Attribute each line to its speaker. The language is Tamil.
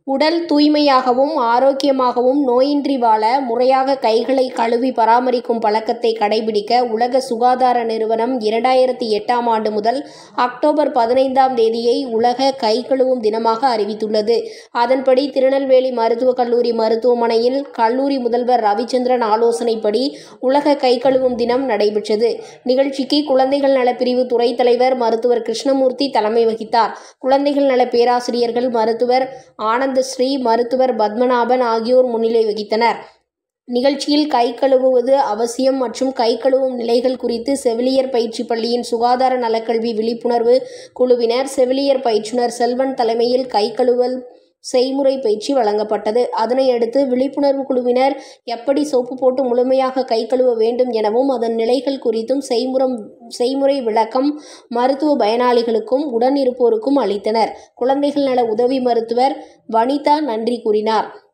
Speaker 1: உடல் தூய்மையாகவும் ஆரோக்கியமாகவும் நோயின்றி வாழ முறையாக கைகளை கழுவி பராமரிக்கும் பழக்கத்தை கடைபிடிக்க உலக சுகாதார நிறுவனம் இரண்டாயிரத்தி எட்டாம் ஆண்டு முதல் அக்டோபர் பதினைந்தாம் தேதியை உலக கை கழுவும் தினமாக அறிவித்துள்ளது அதன்படி திருநெல்வேலி மருத்துவக் கல்லூரி மருத்துவமனையில் கல்லூரி முதல்வர் ரவிச்சந்திரன் ஆலோசனைப்படி உலக கை கழுவும் தினம் நடைபெற்றது நிகழ்ச்சிக்கு குழந்தைகள் நலப்பிரிவு துறைத் தலைவர் மருத்துவர் கிருஷ்ணமூர்த்தி தலைமை வகித்தார் குழந்தைகள் நல பேராசிரியர்கள் மருத்துவர் ஆனந்த ஸ்ரீ மருத்துவர் பத்மநாபன் ஆகியோர் முன்னிலை வகித்தனர் நிகழ்ச்சியில் கை கழுவுவது அவசியம் மற்றும் கை கழுவும் நிலைகள் குறித்து செவிலியர் பயிற்சி பள்ளியின் சுகாதார நலக்கல்வி விழிப்புணர்வு குழுவினர் செவிலியர் பயிற்றுனர் செல்வன் தலைமையில் கை கழுவல் செய்முறை பயிற்சி வழங்கப்பட்டது அதனையடுத்து விழிப்புணர்வு குழுவினர் எப்படி சோப்பு போட்டு முழுமையாக கை கழுவ வேண்டும் எனவும் அதன் நிலைகள் குறித்தும் செய்முறம் செய்முறை விளக்கம் மருத்துவ பயனாளிகளுக்கும் உடனிருப்போருக்கும் அளித்தனர் குழந்தைகள் நல உதவி மருத்துவர் வனிதா நன்றி கூறினார்